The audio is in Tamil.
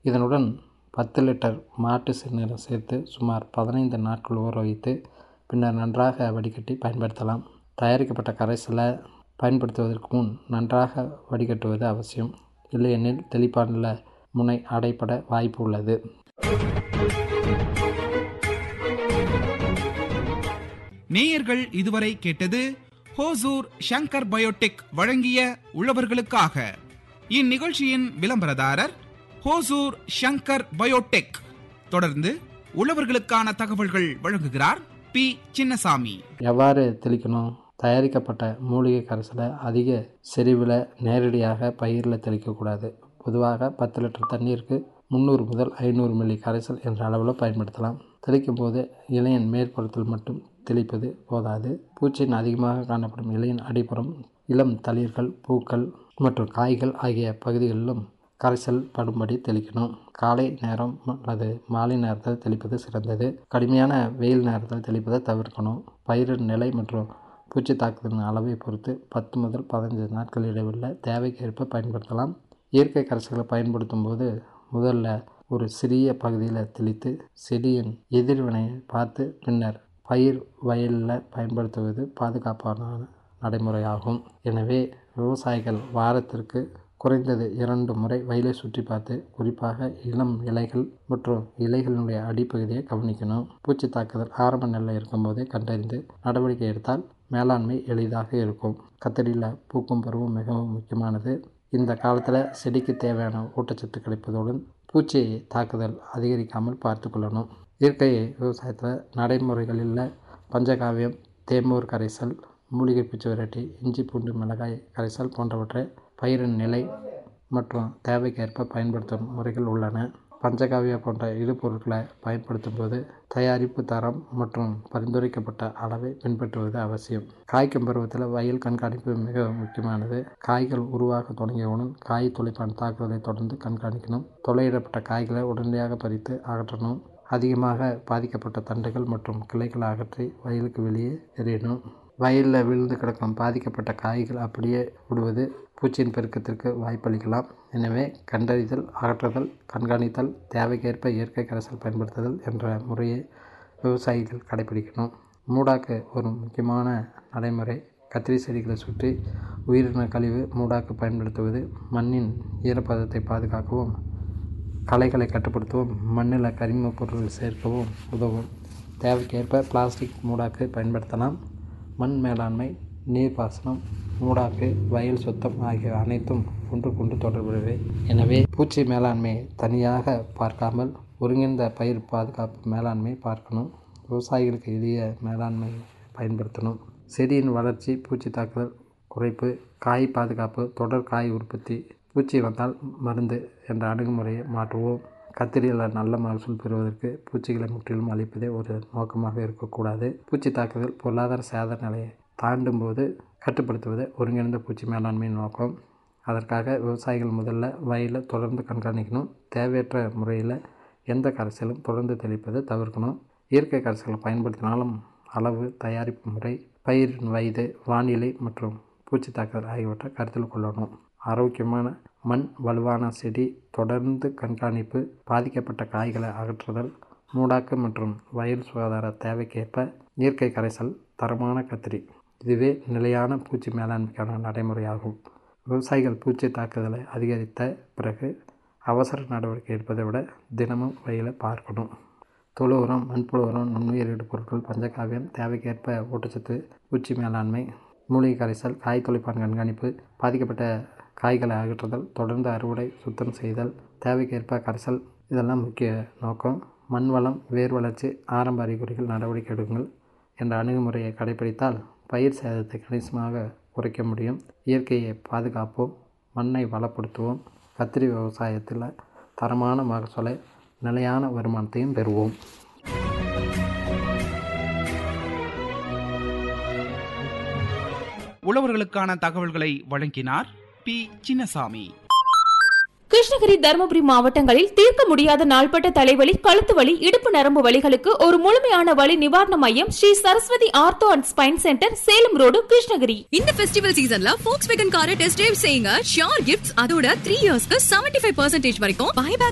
இதனுடன் பத்து லிட்டர் மாட்டு சிறுநீரம் சேர்த்து சுமார் பதினைந்து நாட்கள் ஊற வைத்து பின்னர் நன்றாக வடிகட்டி பயன்படுத்தலாம் தயாரிக்கப்பட்ட கரைசலை பயன்படுத்துவதற்கு முன் நன்றாக வடிகட்டுவது அவசியம் இல்லையெனில் தெளிப்பானில் முனை அடைப்பட வாய்ப்பு உள்ளது நேயர்கள் இதுவரை கேட்டது ஹோசூர் ஷங்கர் பயோடெக் வழங்கிய உழவர்களுக்காக இந்நிகழ்ச்சியின் விளம்பரதாரர் ஹோசூர் ஷங்கர் பயோடெக் தொடர்ந்து உழவர்களுக்கான தகவல்கள் வழங்குகிறார் பி சின்னசாமி எவ்வாறு தெளிக்கணும் தயாரிக்கப்பட்ட மூலிகை கரைசலை அதிக செறிவில் நேரடியாக பயிரில் தெளிக்கக்கூடாது பொதுவாக பத்து லிட்டர் தண்ணீருக்கு முந்நூறு முதல் ஐநூறு மில்லி கரைசல் என்ற அளவில் பயன்படுத்தலாம் தெளிக்கும் போது இலையின் மேற்புறத்தில் மட்டும் தெளிப்பது போதாது பூச்சியின் அதிகமாக காணப்படும் இலையின் அடிப்புறம் இளம் தளிர்கள் பூக்கள் மற்றும் காய்கள் ஆகிய பகுதிகளிலும் கரைசல் படும்படி தெளிக்கணும் காலை நேரம் அல்லது மாலை நேரத்தில் தெளிப்பது சிறந்தது கடுமையான வெயில் நேரத்தில் தெளிப்பதை தவிர்க்கணும் பயிரின் நிலை மற்றும் பூச்சி தாக்குதலின் அளவை பொறுத்து பத்து முதல் பதினஞ்சு நாட்கள் இடைவெளியில் தேவைக்கேற்ப பயன்படுத்தலாம் இயற்கை கரைசல்களை பயன்படுத்தும் போது முதல்ல ஒரு சிறிய பகுதியில் தெளித்து செடியின் எதிர்வினையை பார்த்து பின்னர் பயிர் வயலில் பயன்படுத்துவது பாதுகாப்பான நடைமுறையாகும் எனவே விவசாயிகள் வாரத்திற்கு குறைந்தது இரண்டு முறை வயலை சுற்றி பார்த்து குறிப்பாக இளம் இலைகள் மற்றும் இலைகளினுடைய அடிப்பகுதியை கவனிக்கணும் பூச்சி தாக்குதல் ஆரம்ப நிலையில் இருக்கும்போதே கண்டறிந்து நடவடிக்கை எடுத்தால் மேலாண்மை எளிதாக இருக்கும் கத்தரியில் பூக்கும் பருவம் மிகவும் முக்கியமானது இந்த காலத்தில் செடிக்கு தேவையான ஊட்டச்சத்து கிடைப்பதுடன் பூச்சி தாக்குதல் அதிகரிக்காமல் பார்த்து கொள்ளணும் இயற்கை விவசாயத்தில் நடைமுறைகளில் பஞ்சகாவியம் தேமூர் கரைசல் மூலிகை பூச்சி விரட்டி இஞ்சி பூண்டு மிளகாய் கரைசல் போன்றவற்றை பயிரின் நிலை மற்றும் தேவைக்கேற்ப பயன்படுத்தும் முறைகள் உள்ளன பஞ்சகாவியா போன்ற இடுபொருட்களை பயன்படுத்தும் போது தயாரிப்பு தரம் மற்றும் பரிந்துரைக்கப்பட்ட அளவை பின்பற்றுவது அவசியம் காய்க்கும் பருவத்தில் வயல் கண்காணிப்பு மிக முக்கியமானது காய்கள் உருவாக தொடங்கியவுடன் காய் துளைப்பான் தாக்குதலை தொடர்ந்து கண்காணிக்கணும் தொலையிடப்பட்ட காய்களை உடனடியாக பறித்து அகற்றணும் அதிகமாக பாதிக்கப்பட்ட தண்டுகள் மற்றும் கிளைகளை அகற்றி வயலுக்கு வெளியே எறியணும் வயலில் விழுந்து கிடக்கும் பாதிக்கப்பட்ட காய்கள் அப்படியே விடுவது பூச்சியின் பெருக்கத்திற்கு வாய்ப்பளிக்கலாம் எனவே கண்டறிதல் அகற்றுதல் கண்காணித்தல் தேவைக்கேற்ப இயற்கை கரைசல் பயன்படுத்துதல் என்ற முறையை விவசாயிகள் கடைபிடிக்கணும் மூடாக்கு ஒரு முக்கியமான நடைமுறை கத்திரி செடிகளை சுற்றி உயிரின கழிவு மூடாக்கு பயன்படுத்துவது மண்ணின் ஈரப்பதத்தை பாதுகாக்கவும் களைகளை கட்டுப்படுத்தவும் மண்ணில் கரிம பொருட்கள் சேர்க்கவும் உதவும் தேவைக்கேற்ப பிளாஸ்டிக் மூடாக்கு பயன்படுத்தலாம் மண் மேலாண்மை நீர்ப்பாசனம் மூடாக்கு வயல் சுத்தம் ஆகிய அனைத்தும் ஒன்றுக்கொன்று தொடர்புடையவை எனவே பூச்சி மேலாண்மை தனியாக பார்க்காமல் ஒருங்கிணைந்த பயிர் பாதுகாப்பு மேலாண்மை பார்க்கணும் விவசாயிகளுக்கு எளிய மேலாண்மை பயன்படுத்தணும் செடியின் வளர்ச்சி பூச்சி தாக்குதல் குறைப்பு காய் பாதுகாப்பு தொடர் காய் உற்பத்தி பூச்சி வந்தால் மருந்து என்ற அணுகுமுறையை மாற்றுவோம் கத்திரியில் நல்ல மகசூல் பெறுவதற்கு பூச்சிகளை முற்றிலும் அழிப்பதே ஒரு நோக்கமாக இருக்கக்கூடாது பூச்சி தாக்குதல் பொருளாதார சேத நிலையை தாண்டும் போது கட்டுப்படுத்துவது ஒருங்கிணைந்த பூச்சி மேலாண்மையின் நோக்கம் அதற்காக விவசாயிகள் முதல்ல வயலை தொடர்ந்து கண்காணிக்கணும் தேவையற்ற முறையில் எந்த கரைசலும் தொடர்ந்து தெளிப்பதை தவிர்க்கணும் இயற்கை கரைசல்களை பயன்படுத்தினாலும் அளவு தயாரிப்பு முறை பயிரின் வயது வானிலை மற்றும் பூச்சி தாக்குதல் ஆகியவற்றை கருத்தில் கொள்ளணும் ஆரோக்கியமான மண் வலுவான செடி தொடர்ந்து கண்காணிப்பு பாதிக்கப்பட்ட காய்களை அகற்றுதல் மூடாக்கு மற்றும் வயல் சுகாதார தேவைக்கேற்ப இயற்கை கரைசல் தரமான கத்திரி இதுவே நிலையான பூச்சி மேலாண்மைக்கான நடைமுறையாகும் விவசாயிகள் பூச்சி தாக்குதலை அதிகரித்த பிறகு அவசர நடவடிக்கை எடுப்பதை விட தினமும் வயலை பார்க்கணும் தொழு உரம் மண்புழு உரம் நுண்ணுயிரிடு பொருட்கள் பஞ்சகாவியம் தேவைக்கேற்ப ஊட்டச்சத்து பூச்சி மேலாண்மை மூலிகை கரைசல் காய் தொலைப்பான் கண்காணிப்பு பாதிக்கப்பட்ட காய்களை அகற்றுதல் தொடர்ந்து அறுவடை சுத்தம் செய்தல் தேவைக்கேற்ப கரைசல் இதெல்லாம் முக்கிய நோக்கம் மண் வளம் வேர் வளர்ச்சி ஆரம்ப அறிகுறிகள் நடவடிக்கை எடுங்கள் என்ற அணுகுமுறையை கடைபிடித்தால் பயிர் சேதத்தை கணிசமாக குறைக்க முடியும் இயற்கையை பாதுகாப்போம் மண்ணை வளப்படுத்துவோம் கத்திரி விவசாயத்தில் தரமான மகசூலை நிலையான வருமானத்தையும் பெறுவோம் உழவர்களுக்கான தகவல்களை வழங்கினார் பி சின்னசாமி கிருஷ்ணகிரி தருமபுரி மாவட்டங்களில் தீர்க்க முடியாத நாள்பட்ட தலைவலி கழுத்து வலி இடுப்பு நரம்பு வலிகளுக்கு ஒரு முழுமையான வலி நிவாரண மையம் Shri Saraswati ortho and spine centre Salem road Krishnagiri இந்த ஃபெஸ்டிவல் சீசன்ல ஃபோக்ஸ் வேகன் காரை டெஸ்ட் டிரைவ் செய்யுங்க ஷியோர் கிஃப்ட்ஸ் அதோட த்ரீ இயர்ஸ்க்கு செவன்டி ஃபைவ் பர்சன்டேஜ் வரைக்கும் பைபேக்